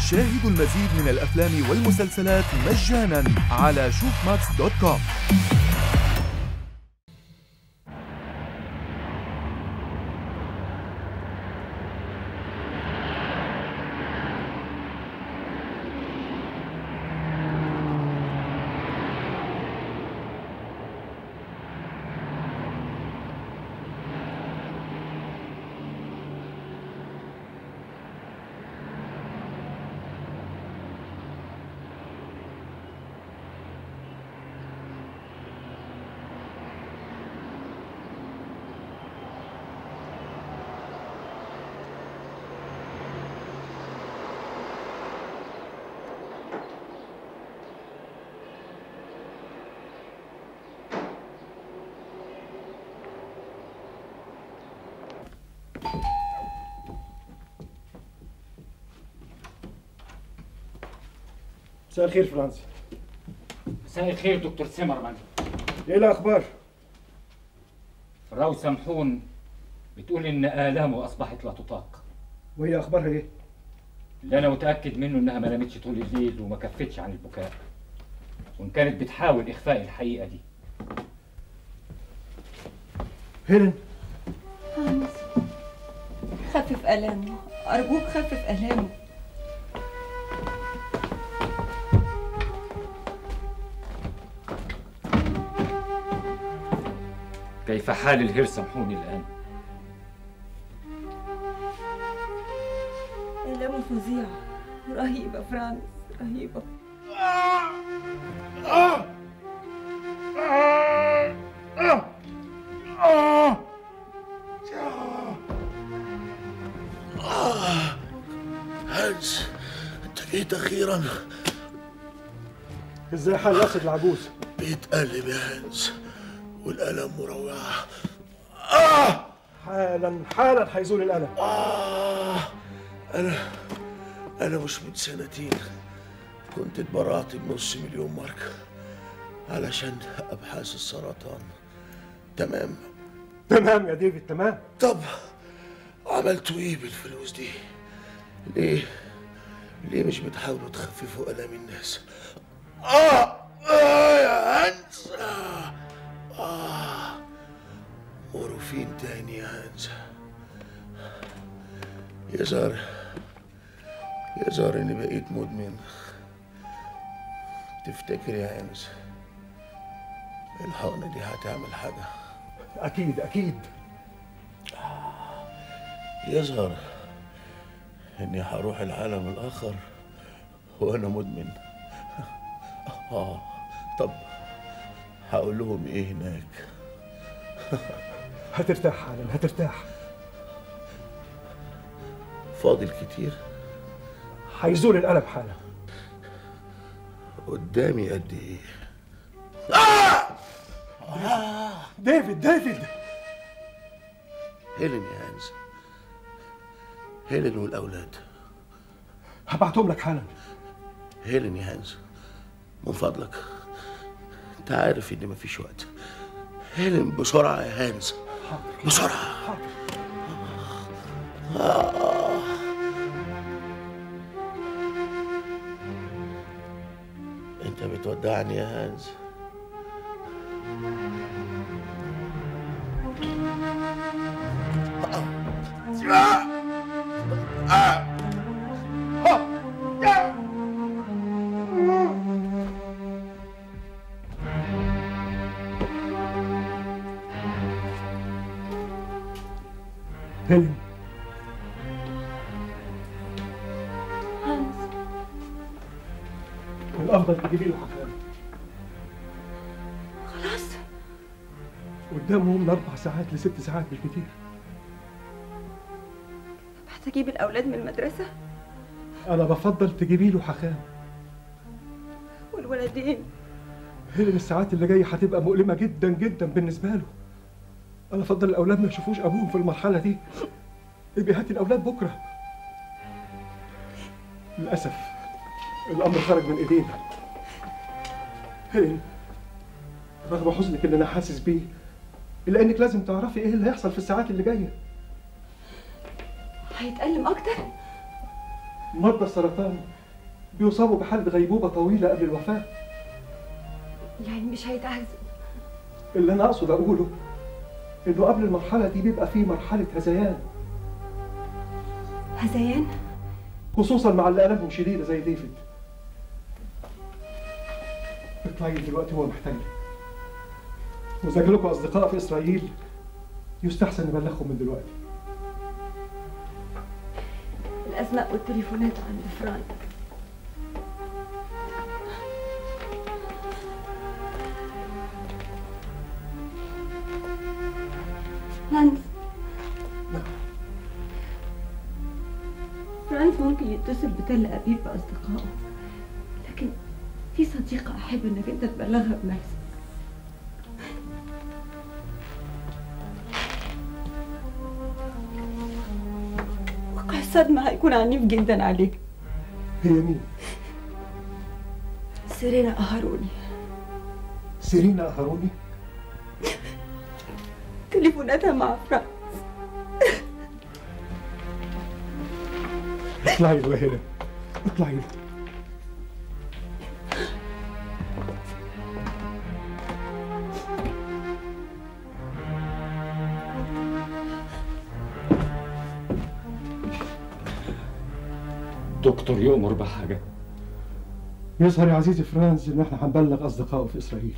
شاهدوا المزيد من الأفلام والمسلسلات مجانا على شوفماكس دوت كوم مساء الخير فرانسي مساء الخير دكتور سيمرمان ايه الاخبار راو سمحون بتقول ان الامه اصبحت لا تطاق وهي اخبارها ايه اللي انا متاكد منه انها ما نامتش طول الليل وما كفتش عن البكاء وان كانت بتحاول اخفاء الحقيقه دي هيلين هانس خفف ألامه أرجوك خفف ألامه كيف حال الهير سمحون الان آلامه فظيعة رهيبة فرانس رهيبة هانس انت جيت اخيرا ازاي حال ياسر العجوز بيتقلب يا هانس والالم مروعه حالا حالا هيزول الالم آه أنا أنا مش من سنتين كنت اتبرعت بنص مليون ماركة علشان أبحاث السرطان تمام تمام يا ديفيد تمام طب عملتوا إيه بالفلوس دي؟ ليه؟ ليه مش بتحاولوا تخففوا آلام الناس؟ آه آه يا هانس آه, آه مورفين تاني يا هانس يظهر يظهر اني بقيت مدمن تفتكر يا انس الحقنة دي هتعمل حاجة اكيد اكيد يظهر اني هروح العالم الاخر وانا مدمن اه طب هقول لهم ايه هناك هترتاح حالا هترتاح فاضل كتير هيزول الالم حالا قدامي قد ايه ديفيد ديفيد هيلين يا هانز هيلين والاولاد هبعتهم لك حالا هيلين يا هانز من فضلك انت عارف ان مفيش وقت هيلين بسرعة يا هانز بسرعة آه. انت بتودعني يا هانز هيلين هانس الافضل تجيبي له حكام خلاص قدامهم من اربع ساعات لست ساعات بالكتير محتاج أجيب الأولاد من المدرسة انا بفضل تجيبي له حكام والولدين هيلين الساعات اللي جايه هتبقى مؤلمه جدا جدا بالنسبه له انا افضل الاولاد ما يشوفوش ابوهم في المرحله دي ابقي هاتي الاولاد بكره للاسف الامر خرج من ايدينا هيلين رغم حزنك اللي انا حاسس بيه الا انك لازم تعرفي ايه اللي هيحصل في الساعات اللي جايه هيتألم أكتر مرضى السرطان بيصابوا بحالة غيبوبة طويلة قبل الوفاة يعني مش هيتعذب اللي أنا أقصد أقوله إنه قبل المرحلة دي بيبقى فيه مرحلة هذيان هذيان خصوصا مع اللي ألمهم شديدة زي ديفيد اطلعي دلوقتي هو محتاجك وإذا جالكوا أصدقاء في إسرائيل يستحسن نبلغهم من دلوقتي الأسماء والتليفونات عند فرانك فرانس فرانس ممكن يتصل بتل أبيب بأصدقائه لكن في صديقة أحب إنك أنت تبلغها بنفسك وقع الصدمة هيكون عنيف جدا عليك هي مين؟ سيرينا قهروني سيرينا أهروني تليفوناتها مع فرانس اطلعي له هنا اطلعي له دكتور يؤمر بحاجة يظهر يا عزيزي فرانز إن إحنا هنبلغ أصدقائه في إسرائيل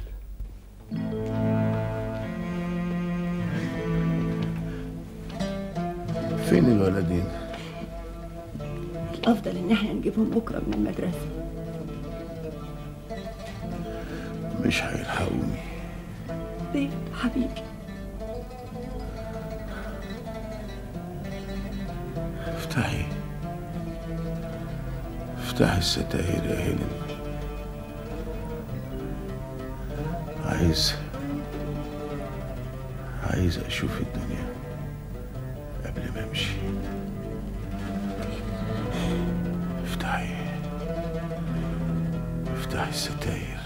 فين الولدين؟ الأفضل إن احنا نجيبهم بكرة من المدرسة مش هيلحقوني ديفيد حبيبي افتحي افتحي الستاير يا هيلين عايز عايز اشوف الدنيا قبل ما امشي افتحي افتحي الستاير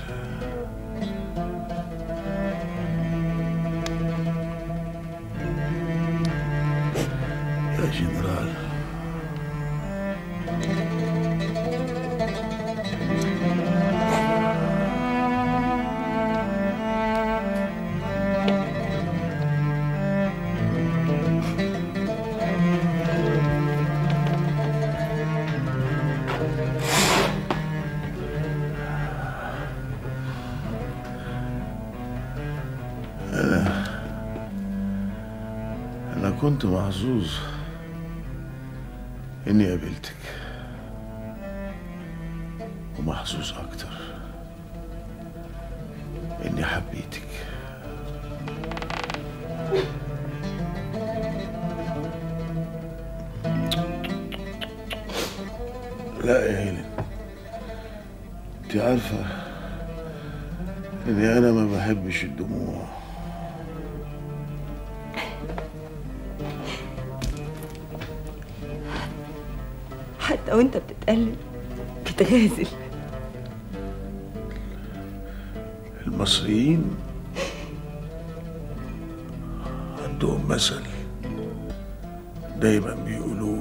يا جنرال أنا كنت محظوظ إني قابلتك ومحظوظ أكتر إني حبيتك لا يا هيلين انت عارفة إني أنا ما بحبش الدموع حتى وانت بتتقلب بتغازل المصريين عندهم مثل دايما بيقولوه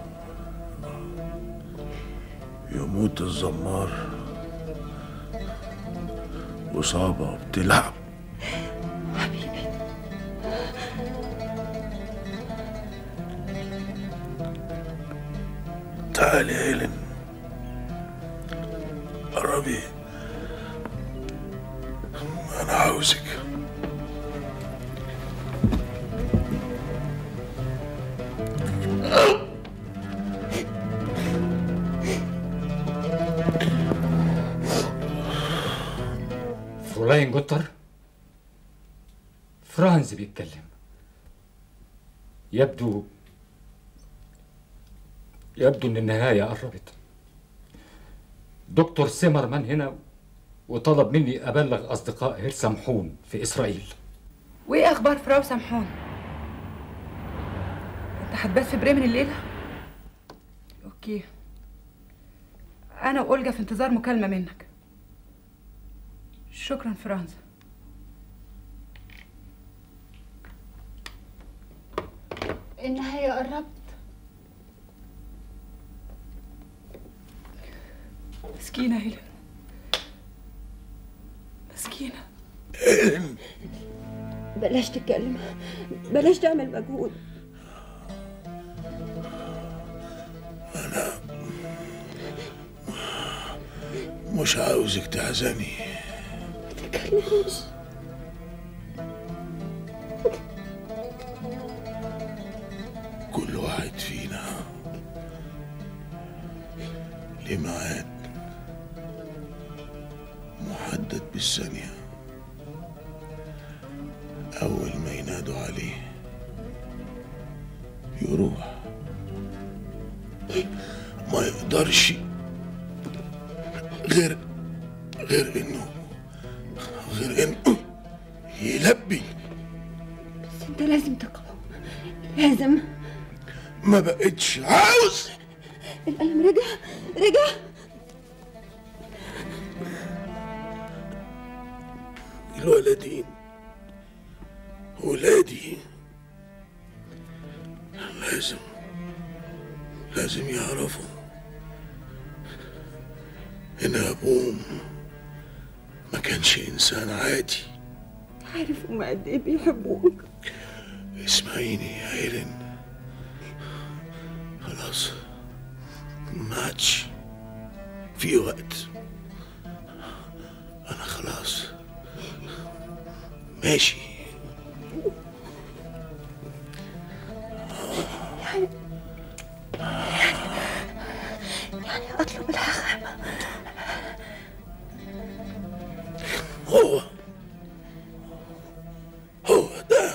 يموت الزمار وصابة بتلعب حبيبي تعالي يا هيلين قربي أنا عاوزك فرولاين جوتر فرانز بيتكلم يبدو يبدو ان النهاية قربت دكتور سيمرمان هنا وطلب مني ابلغ اصدقاء هير سمحون في اسرائيل وايه اخبار فراو سمحون انت هتبات في بريمن الليله اوكي انا واولجا في انتظار مكالمه منك شكرا فرانز النهاية قربت مسكينة هيلين مسكينة هيلين بلاش تتكلم بلاش تعمل مجهود مش عاوزك تحزني تتكلمش كل واحد فينا ليه ميعاد محدد بالثانية أول ما ينادوا عليه يروح ما يقدرش غير غير إنه غير إنه يلبي بس انت لازم تقوم لازم ما بقتش عاوز القلم رجع رجع الولدين ولادي لازم لازم يعرفوا ان ابوهم ما كانش انسان عادي عارف هما قد ايه بيحبوك اسمعيني يا هيلين خلاص ما عادش في وقت انا خلاص ماشي يعني اطلب الحق هو هو ده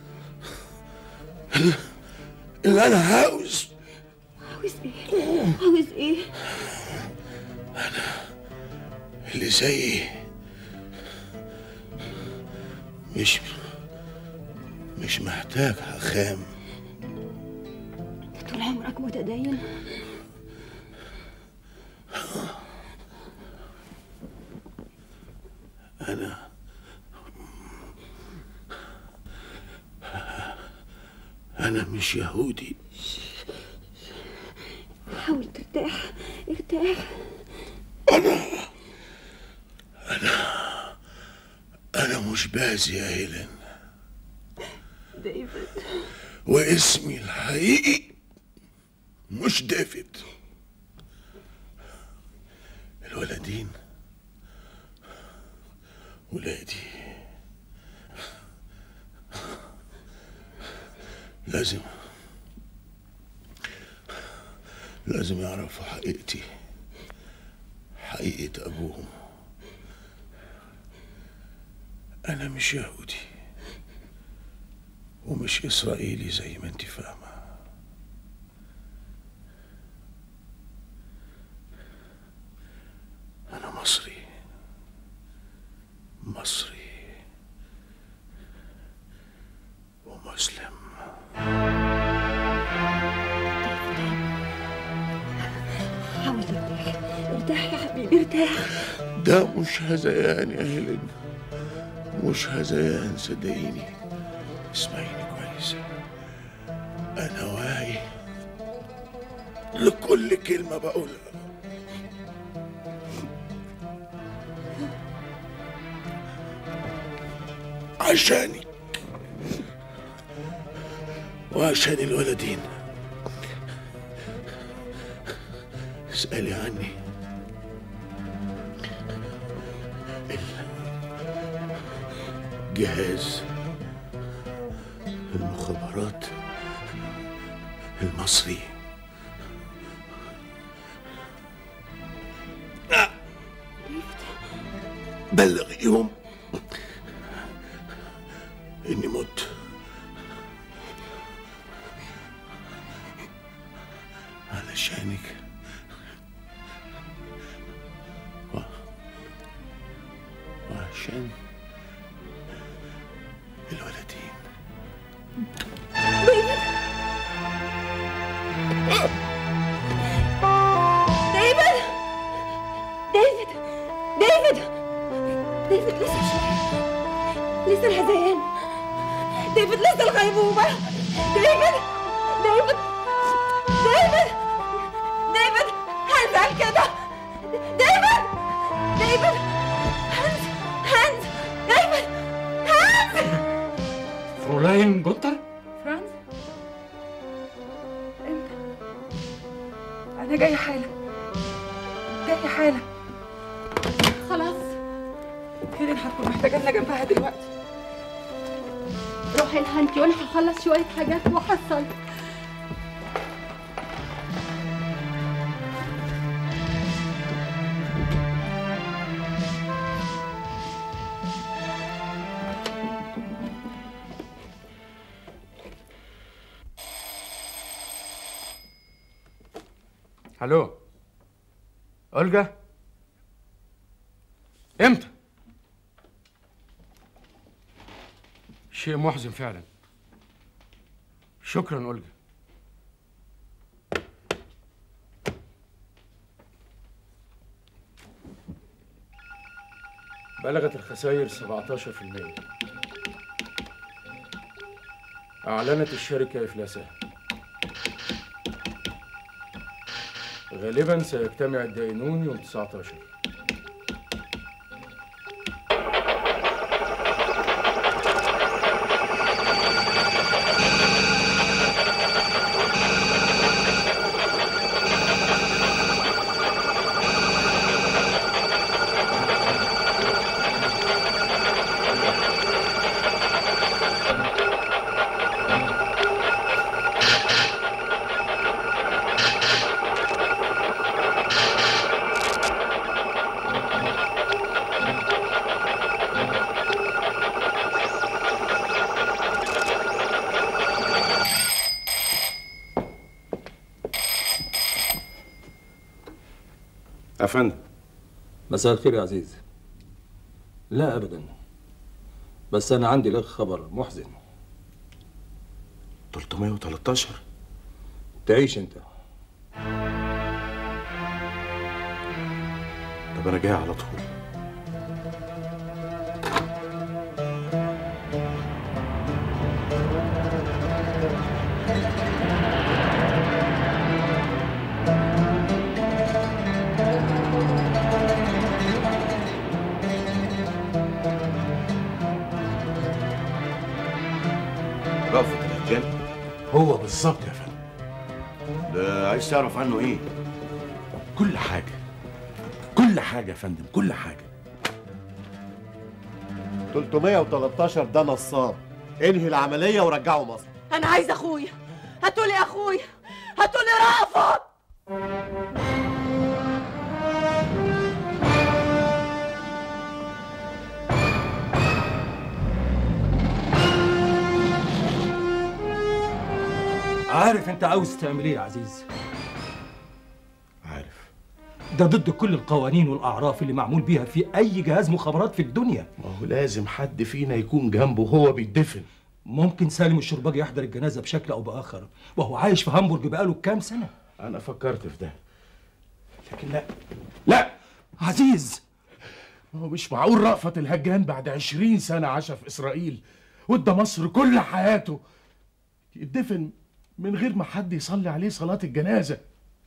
اللي انا عاوز عاوز ايه عاوز ايه اللي زيي مش مش محتاج حخام طول عمرك متدين انا انا مش يهودي حاول ترتاح ارتاح انا مش بازي يا هيلين ديفيد واسمي الحقيقي مش ديفيد الولدين ولادي لازم لازم يعرفوا حقيقتي حقيقة أبوهم أنا مش يهودي ومش إسرائيلي زي ما أنت فاهمة أنا مصري مصري ومسلم حاول ترتاح ارتاح يا حبيبي ارتاح ده مش هذيان يا هيلين مش هذيان صدقيني اسمعيني كويس انا واعي لكل كلمة بقولها عشاني وعشان الولدين اسألي عني جهاز المخابرات المصري آه. بلغيهم اني مت علشانك و... وعشان الولدين ديفيد ديفيد ديفيد ديفيد لسه شوية لسه الهذيان ديفيد لسه الغيبوبة ديفيد ديفيد ديفيد ديفيد هزعل كده ديفيد انا جايه حالا جايه حالا خلاص هيلين هتكون محتاجه لنا جنبها دلوقتي روحي لها انت وانا هخلص شويه حاجات واحصل الو اولجا امتى شيء محزن فعلا شكرا اولجا بلغت الخسائر 17% أعلنت الشركة إفلاسها غالبا سيجتمع الدائنون يوم 19 أفندم مساء الخير يا عزيز لا ابدا بس انا عندي لك خبر محزن 313 تعيش انت طب أنا جاي على طول رافض الهجان هو بالظبط يا فندم ده عايز تعرف عنه ايه كل حاجة كل حاجة يا فندم كل حاجة 313 ده نصاب انهي العملية ورجعه مصر انا عايزه اخويا هاتولي اخويا هاتولي رأفت عارف انت عاوز تعمل ايه يا عزيز عارف ده ضد كل القوانين والاعراف اللي معمول بيها في اي جهاز مخابرات في الدنيا ما هو لازم حد فينا يكون جنبه وهو بيدفن ممكن سالم الشرباجي يحضر الجنازه بشكل او باخر وهو عايش في هامبورج بقاله كام سنه أنا فكرت في ده لكن لا لا عزيز ما هو مش معقول رأفت الهجان بعد عشرين سنة عاشها في إسرائيل وادى مصر كل حياته يدفن من غير ما حد يصلي عليه صلاة الجنازة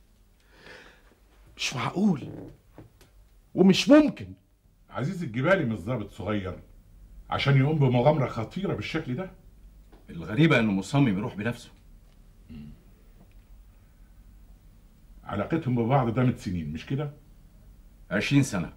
مش معقول ومش ممكن عزيز الجبالي مش ضابط صغير عشان يقوم بمغامرة خطيرة بالشكل ده الغريبة انه مصمم يروح بنفسه علاقتهم ببعض دامت سنين مش كده؟ عشرين سنة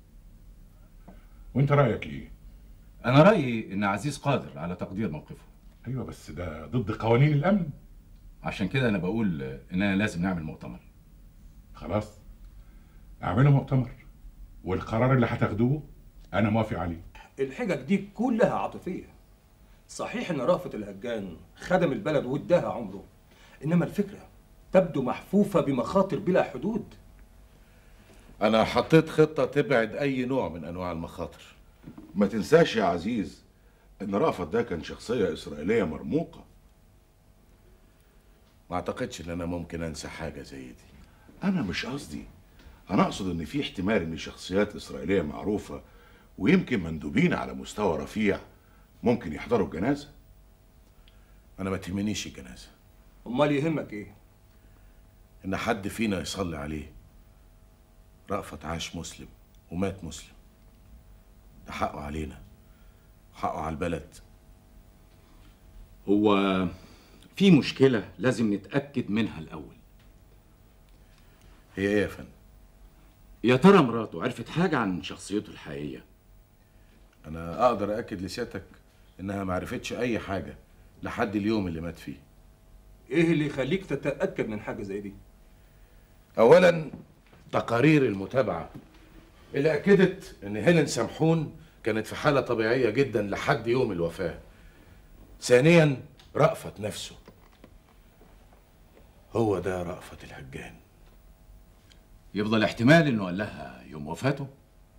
وانت رأيك ايه؟ أنا رأيي إن عزيز قادر على تقدير موقفه ايوه بس ده ضد قوانين الامن عشان كده أنا بقول إننا لازم نعمل مؤتمر خلاص اعملوا مؤتمر والقرار اللي هتاخدوه انا موافق عليه الحجج دي كلها عاطفيه صحيح ان رافت الهجان خدم البلد واداها عمره انما الفكره تبدو محفوفه بمخاطر بلا حدود انا حطيت خطه تبعد اي نوع من انواع المخاطر ما تنساش يا عزيز ان رأفت ده كان شخصية إسرائيلية مرموقة ما اعتقدش ان انا ممكن انسى حاجه زي دي أنا مش قصدي أنا أقصد إن في احتمال إن شخصيات إسرائيلية معروفة ويمكن مندوبين على مستوى رفيع ممكن يحضروا الجنازة انا ما تهمنيش الجنازه امال يهمك ايه ان حد فينا يصلي عليه رأفت عاش مسلم ومات مسلم ده حقه علينا حقه على البلد هو في مشكلة لازم نتأكد منها الأول هي ايه يا فندم يا ترى مراته عرفت حاجة عن شخصيته الحقيقية انا اقدر اكد لسيادتك انها ما عرفتش اي حاجه لحد اليوم اللي مات فيه ايه اللي يخليك تتاكد من حاجه زي دي اولا تقارير المتابعه اللي اكدت ان هيلين سمحون كانت في حاله طبيعيه جدا لحد يوم الوفاه ثانيا رأفت نفسه هو ده رأفت الهجان يفضل احتمال انه قال لها يوم وفاته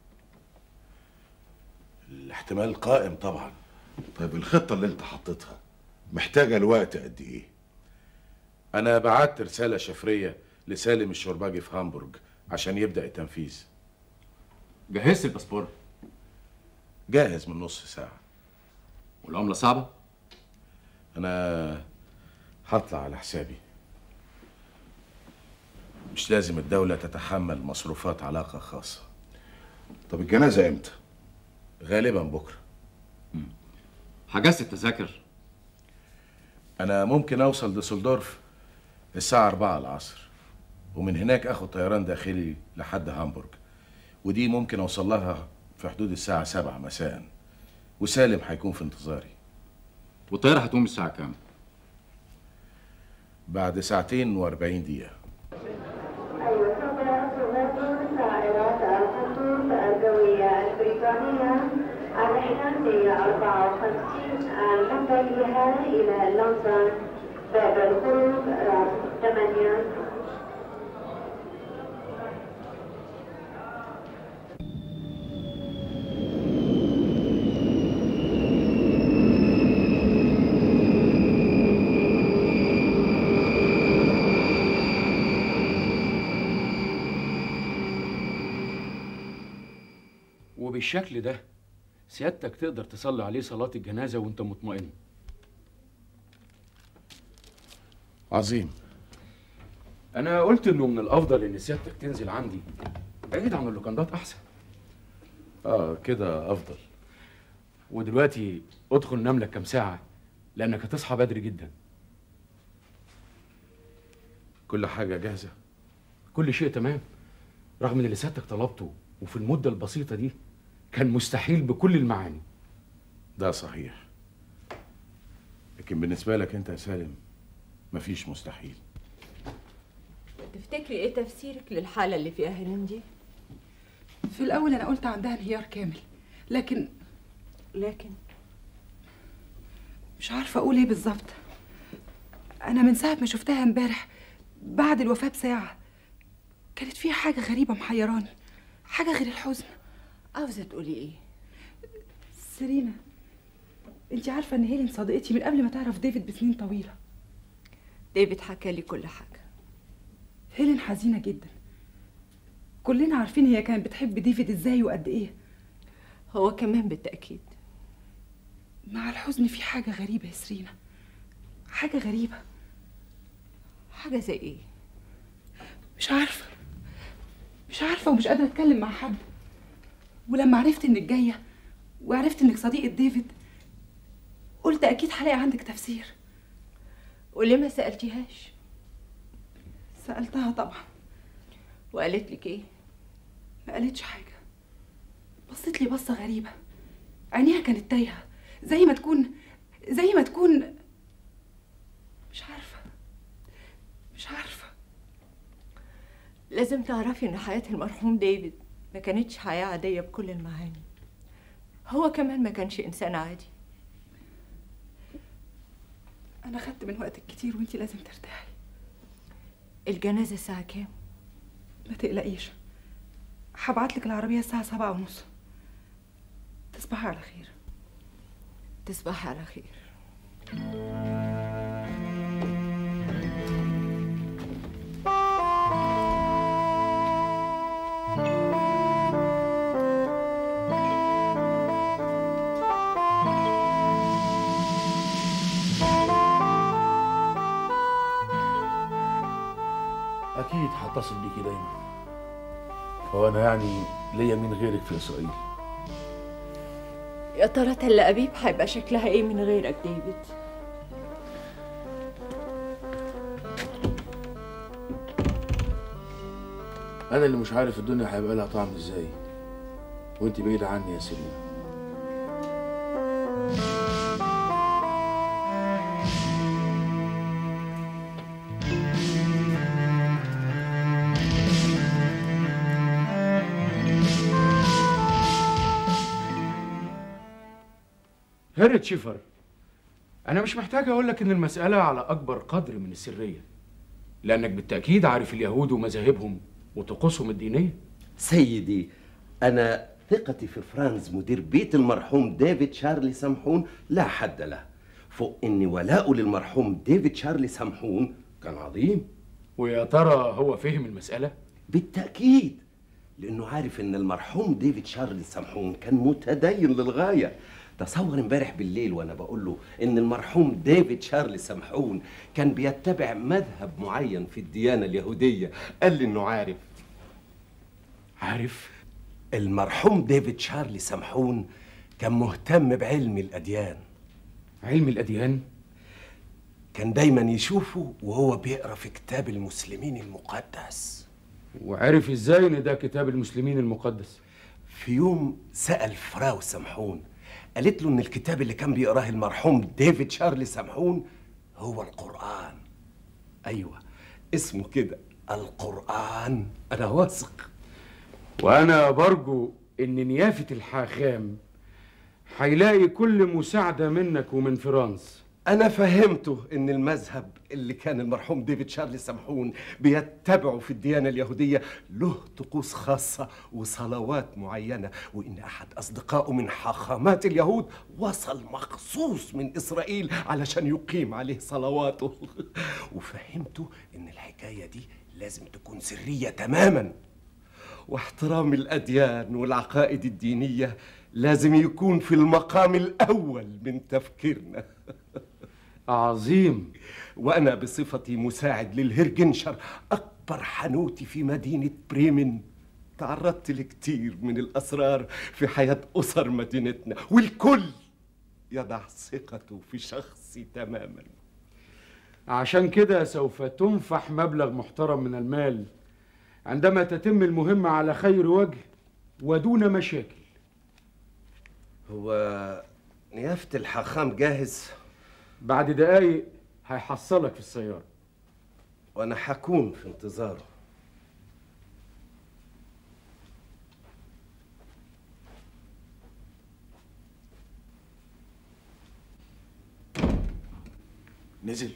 الاحتمال قائم طبعا طيب الخطة اللي انت حطيتها محتاجة الوقت قد ايه؟ انا بعت رساله شفريه لسالم الشرباجي في هامبورج عشان يبدا التنفيذ جهزت الباسبور جاهز من نص ساعه والعمله صعبه انا هطلع على حسابي مش لازم الدوله تتحمل مصروفات علاقه خاصه طب الجنازة امتى؟ غالبا بكره حجزت التذاكر انا ممكن اوصل ديسلدورف الساعه 4 العصر ومن هناك اخد طيران داخلي لحد هامبورج ودي ممكن اوصل لها في حدود الساعه 7 مساء وسالم هيكون في انتظاري والطياره هتقوم الساعه كام بعد ساعتين و40 دقيقه طائرات الخطوط الجوية البريطانية الرحلة 154 المتجهة إلى لندن باب الخروج رقم 8 وبالشكل ده سيادتك تقدر تصلي عليه صلاة الجنازة وانت مطمئن عظيم انا قلت انه من الافضل ان سيادتك تنزل عندي بعيد عن اللوكندات احسن اه كده افضل ودلوقتي ادخل نام لك كام ساعة لانك هتصحى بدري جدا كل حاجه جاهزه كل شيء تمام رغم ان اللي سيادتك طلبته وفي المدة البسيطة دي كان مستحيل بكل المعاني ده صحيح لكن بالنسبه لك انت يا سالم مفيش مستحيل تفتكري ايه تفسيرك للحالة اللي فيها هيلين دي؟ في الأول أنا قلت عندها انهيار كامل لكن لكن مش عارفة أقول إيه بالظبط أنا من ساعة ما شفتها امبارح بعد الوفاة بساعة كانت فيها حاجة غريبة محيراني حاجة غير الحزن عاوزة تقولي ايه؟ سيرينا انت عارفة ان هيلين صديقتي من قبل ما تعرف ديفيد بسنين طويلة ديفيد حكى لي كل حاجة هيلين حزينة جدا كلنا عارفين هي كانت بتحب ديفيد ازاي وقد ايه هو كمان بالتأكيد مع الحزن في حاجة غريبة يا سيرينا حاجة غريبة حاجة زي ايه؟ مش عارفة مش عارفة ومش قادرة أتكلم مع حد ولما عرفت إنك جاية وعرفت إنك صديقة ديفيد قلت أكيد هلاقي عندك تفسير وليه ما سألتيهاش؟ سألتها طبعا وقالت لك ايه؟ ما قالتش حاجة بصت لي بصة غريبة عينيها كانت تايهة زي ما تكون زي ما تكون مش عارفة مش عارفة لازم تعرفي ان حياة المرحوم ديفيد ما كانتش حياة عادية بكل المعاني هو كمان ما كانش انسان عادي أنا خدت من وقتك كتير وأنتي لازم ترتاحي الجنازة الساعة كام؟ ما تقلقيش هبعتلك العربية الساعة سبعة ونص تصبحي على خير تصبحي على خير اكيد هتصل بيكي دايما هو انا يعني ليا مين غيرك في اسرائيل يا ترى تل أبيب هيبقى شكلها ايه من غيرك ديفيد؟ انا اللي مش عارف الدنيا هيبقى لها طعم ازاي وانت بعيدة عني يا سيلينا هيرت شيفر انا مش محتاج اقول لك ان المساله على اكبر قدر من السريه لانك بالتاكيد عارف اليهود ومذاهبهم وطقوسهم الدينيه سيدي أنا ثقتي في فرانز مدير بيت المرحوم ديفيد شارلي سمحون لا حد له فوق إن ولاؤه للمرحوم ديفيد شارلي سمحون كان عظيم ويا ترى هو فهم المساله بالتأكيد لأنه عارف إن المرحوم ديفيد شارلي سمحون كان متدين للغاية تصور امبارح بالليل وانا بقول له ان المرحوم ديفيد شارلي سمحون كان بيتبع مذهب معين في الديانه اليهوديه قال لي انه عارف عارف المرحوم ديفيد شارلي سمحون كان مهتم بعلم الاديان علم الاديان كان دايما يشوفه وهو بيقرا في كتاب المسلمين المقدس وعرف ازاي ان ده كتاب المسلمين المقدس في يوم سال فراو سمحون قالت له ان الكتاب اللي كان بيقراه المرحوم ديفيد شارلي سمحون هو القرآن ايوه اسمه كده القرآن انا واثق وانا برجو ان نيافه الحاخام هيلاقي كل مساعده منك ومن فرانس انا فهمته ان المذهب اللي كان المرحوم ديفيد شارلي سمحون بيتبعه في الديانه اليهوديه له طقوس خاصه وصلوات معينه وان احد اصدقائه من حاخامات اليهود وصل مخصوص من اسرائيل علشان يقيم عليه صلواته وفهمته ان الحكايه دي لازم تكون سريه تماما واحترام الاديان والعقائد الدينيه لازم يكون في المقام الاول من تفكيرنا عظيم وانا بصفتي مساعد للهرجنشر اكبر حانوتي في مدينه بريمن تعرضت لكتير من الاسرار في حياه اسر مدينتنا والكل يضع ثقته في شخصي تماما عشان كده سوف تنفح مبلغ محترم من المال عندما تتم المهمة على خير وجه ودون مشاكل هو نيافه الحاخام جاهز بعد دقايق هيحصلك في السيارة وانا حكون في انتظاره نزل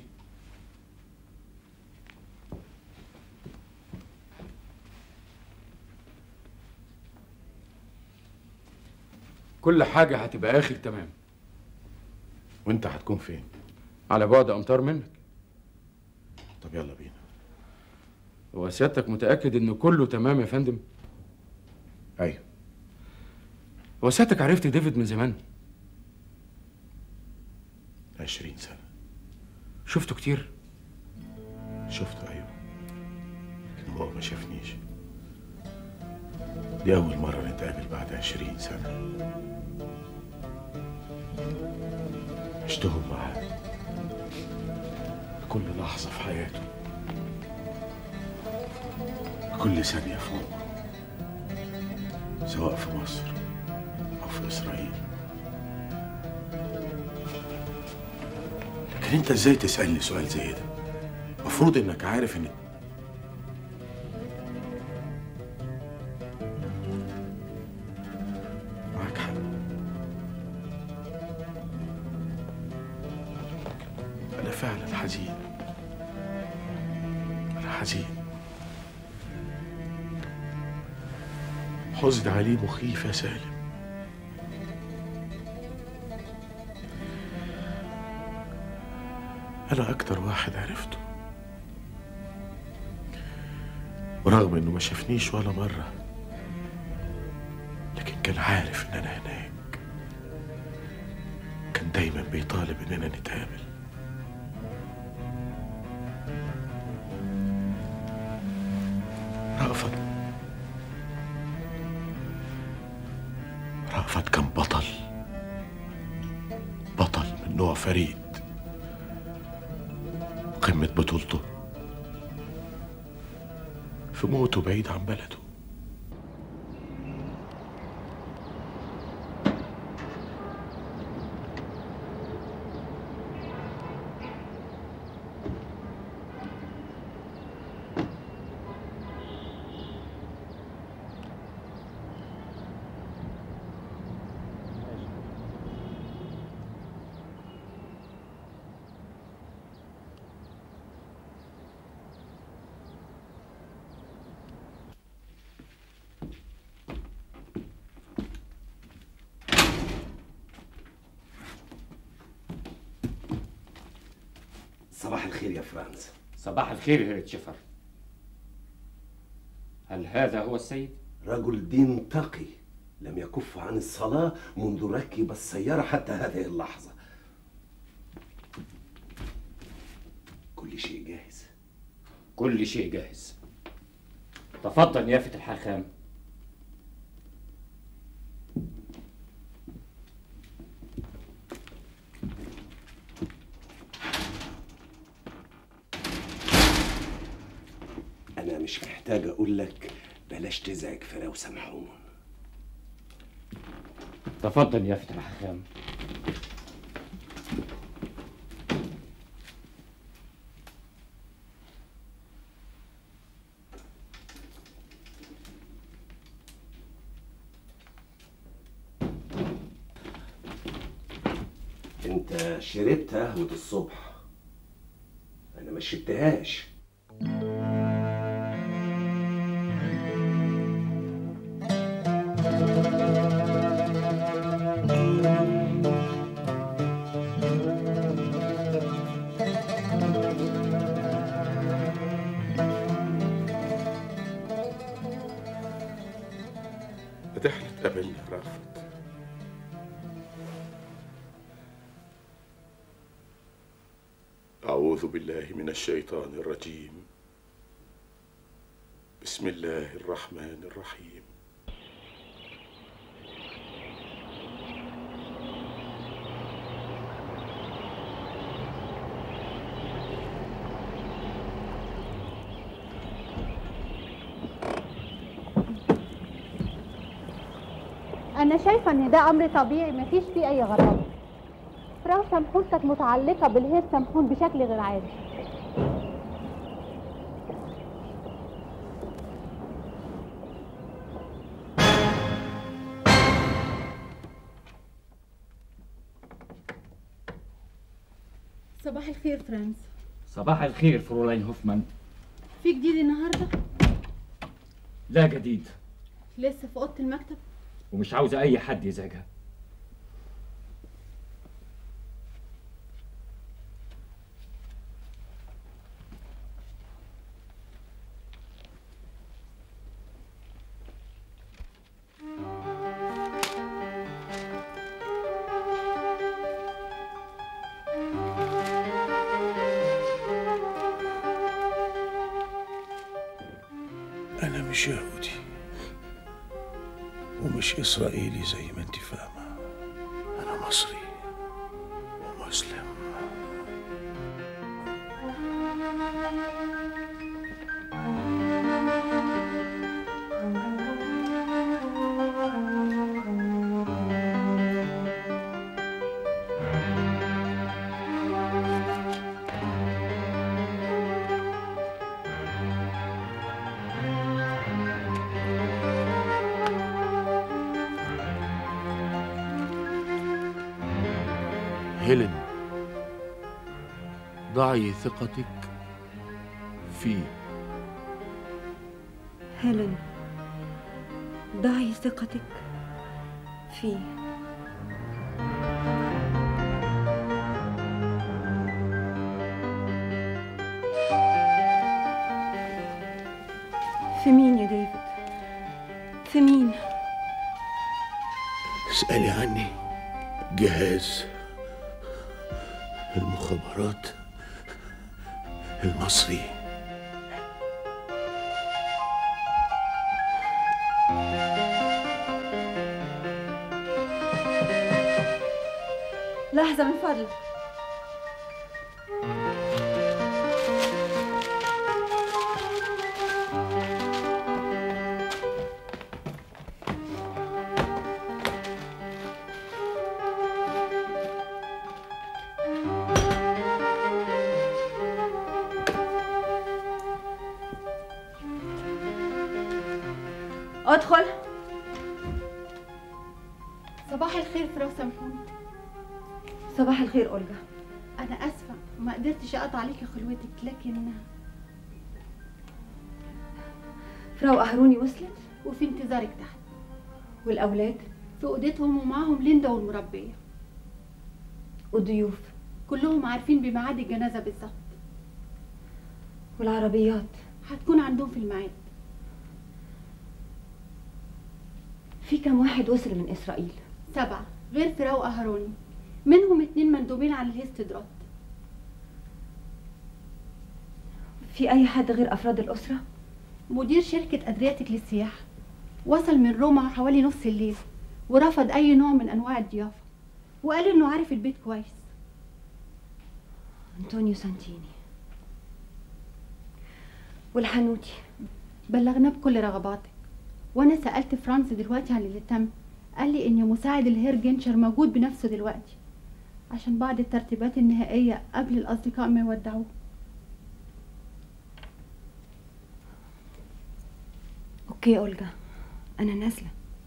كل حاجة هتبقى آخر تمام وانت هتكون فين على بعد أمتار منك طب يلا بينا هو سيادتك متأكد إن كله تمام يا فندم؟ أيوه هو سيادتك عرفت ديفيد من زمان؟ عشرين سنة شفته كتير؟ شفته أيوه لكن هو ما شافنيش دي أول مرة نتقابل بعد عشرين سنة عشتهم معاه كل لحظة في حياته كل ثانية في عمره سواء في مصر أو في إسرائيل لكن أنت إزاي تسألني سؤال زي ده؟ المفروض إنك عارف إن معاك حق أنا فعلا حزين أنا حزين حزن عليه مخيف يا سالم أنا أكتر واحد عرفته ورغم إنه ما شافنيش ولا مرة لكن كان عارف إن أنا هناك كان دايما بيطالب إننا نتقابل رأفت رأفت كان بطل بطل من نوع فريد قمة بطولته في موته بعيد عن بلده صباح الخير يا فرانز صباح الخير هيرت شفر هل هذا هو السيد؟ رجل دين تقي لم يكف عن الصلاة منذ ركب السيارة حتى هذه اللحظة كل شيء جاهز كل شيء جاهز تفضل يافت الحاخام أنا مش محتاج أقول لك بلاش تزعج فراو سمحون تفضل يافت الحاخام أنت شربت قهوة الصبح أنا ما شربتهاش فتحلة أمل يا رافت أعوذ بالله من الشيطان الرجيم بسم الله الرحمن الرحيم أنا شايفة إن ده أمر طبيعي مفيش فيه أي غرابة فراو سمحون كانت متعلقة بالهير سمحون بشكل غير عادي صباح الخير فرانس صباح الخير فرولاين هوفمان في جديد النهاردة؟ لا جديد لسه في أوضة المكتب ومش عاوزة أي حد يزعجها أنا مش يهودي ومش إسرائيلي زي ما أنت فاهمة أنا مصري ومسلم هيلين ضعي ثقتك في هيلين ضعي ثقتك فيه في مين يا ديفيد في مين اسألي عني جهاز المخابرات المصري لحظة من فضلك ادخل صباح الخير فراو سامحوني صباح الخير أولجا انا اسفه ما قدرتش اقطع عليكي خلوتك لكن فراو أهروني وصلت وفي انتظارك تحت والأولاد في اوضتهم ومعاهم ليندا والمربيه والضيوف كلهم عارفين بميعاد الجنازه بالظبط والعربيات هتكون عندهم في الميعاد في كم واحد وصل من إسرائيل سبعه غير فراو اهروني منهم اتنين مندوبين على الهيستدرات في أي حد غير أفراد الأسرة مدير شركة أدرياتيك للسياحة وصل من روما حوالي نص الليل ورفض أي نوع من أنواع الضيافة وقال إنه عارف البيت كويس أنطونيو سانتيني والحنوتي بلغنا بكل رغباتك وأنا سألت فرانس دلوقتي عن اللي تم قال لي إن مساعد الهير جنشر موجود بنفسه دلوقتي عشان بعض الترتيبات النهائية قبل الأصدقاء ما يودعوه أوكي أولجا أنا نازلة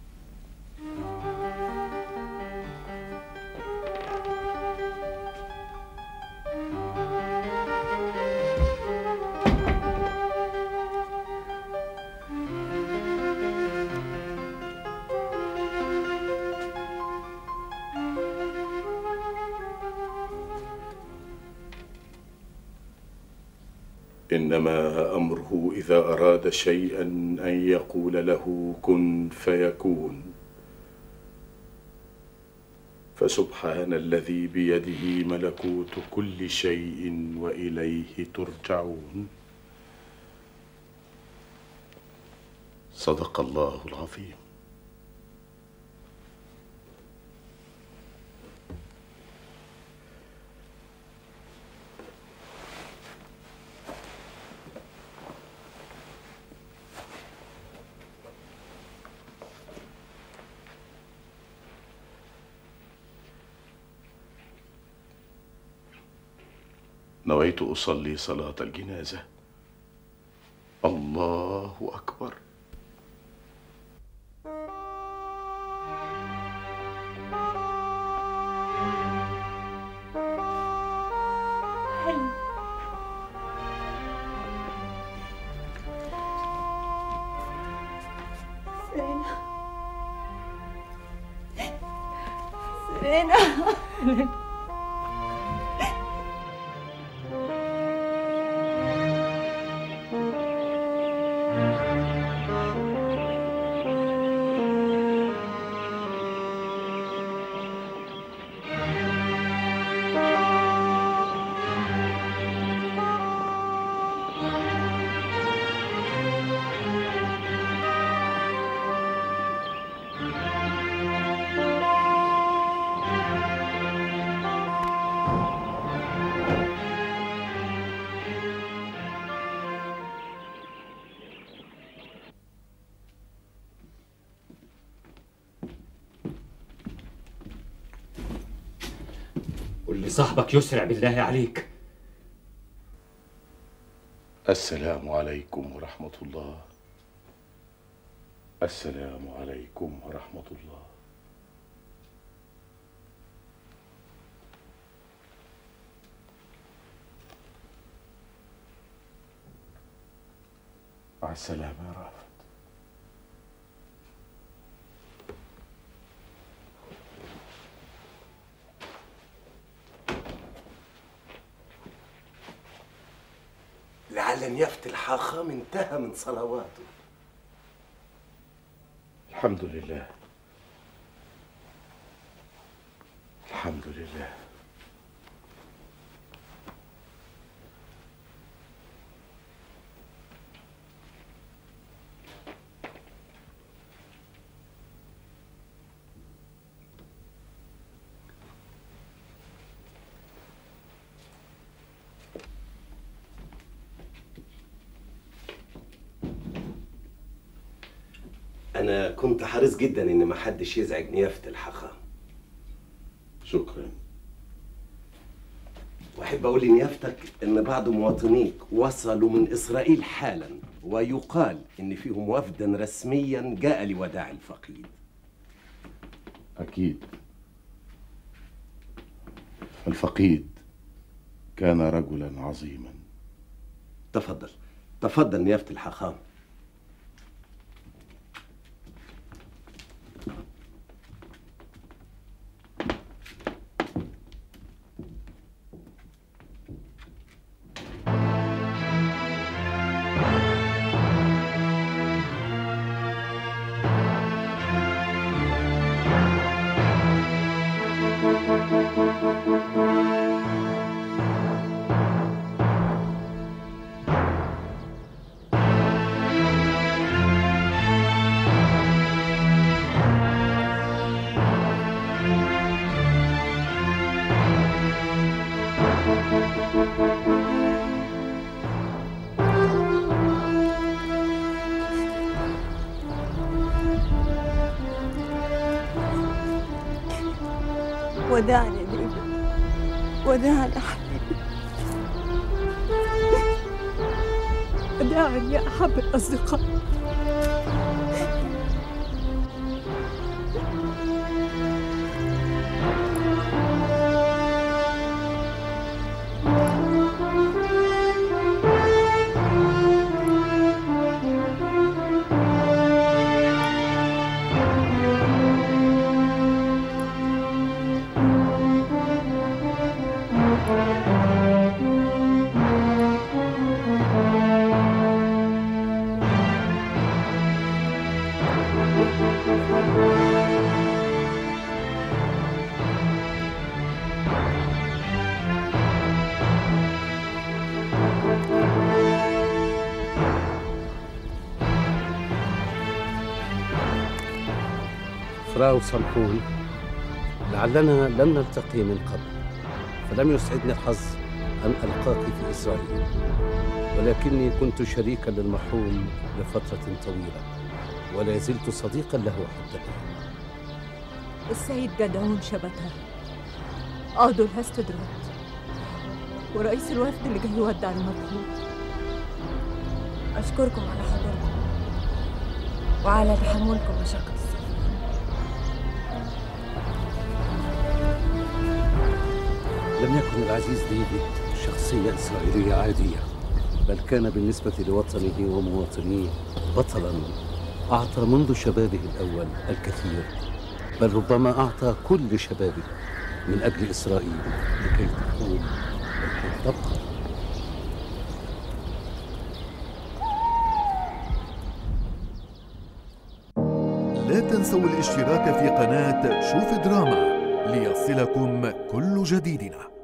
انما امره اذا اراد شيئا ان يقول له كن فيكون فسبحان الذي بيده ملكوت كل شيء واليه ترجعون صدق الله العظيم نويت اصلي صلاه الجنازه الله اكبر حلو سيرينا سيرينا قول لي صاحبك يسرع بالله عليك السلام عليكم ورحمه الله السلام عليكم ورحمه الله مع السلامه يا رافت لعل نيافة الحاخام انتهى من صلواته الحمد لله الحمد لله أنا كنت حريص جدا إن محدش يزعج نيافة الحاخام شكرا وأحب أقول لنيافتك إن بعض مواطنيك وصلوا من إسرائيل حالا ويقال إن فيهم وفدا رسميا جاء لوداع الفقيد أكيد الفقيد كان رجلا عظيما تفضل تفضل نيافة الحاخام وداعا يا ديفيد وداعا يا حبيبي وداعا يا أحب الأصدقاء فراو سامحون لعلنا لم نلتقي من قبل فلم يسعدني الحظ أن ألقاك في إسرائيل ولكني كنت شريكا للمرحوم لفترة طويلة ولا زلت صديقا له حتى الآن السيد جدعون شبتها قاضوا الهستدرات ورئيس الوفد اللي جاي يودع المرحوم أشكركم على حضوركم وعلى تحملكم مشقة السفر لم يكن العزيز ديفيد شخصية إسرائيلية عادية بل كان بالنسبة لوطنه ومواطنيه بطلا أعطى منذ شبابه الأول الكثير بل ربما أعطى كل شبابه من أجل إسرائيل لكي تقوم ولكي تبقى لا تنسوا الاشتراك في قناة شوف دراما ليصلكم كل جديدنا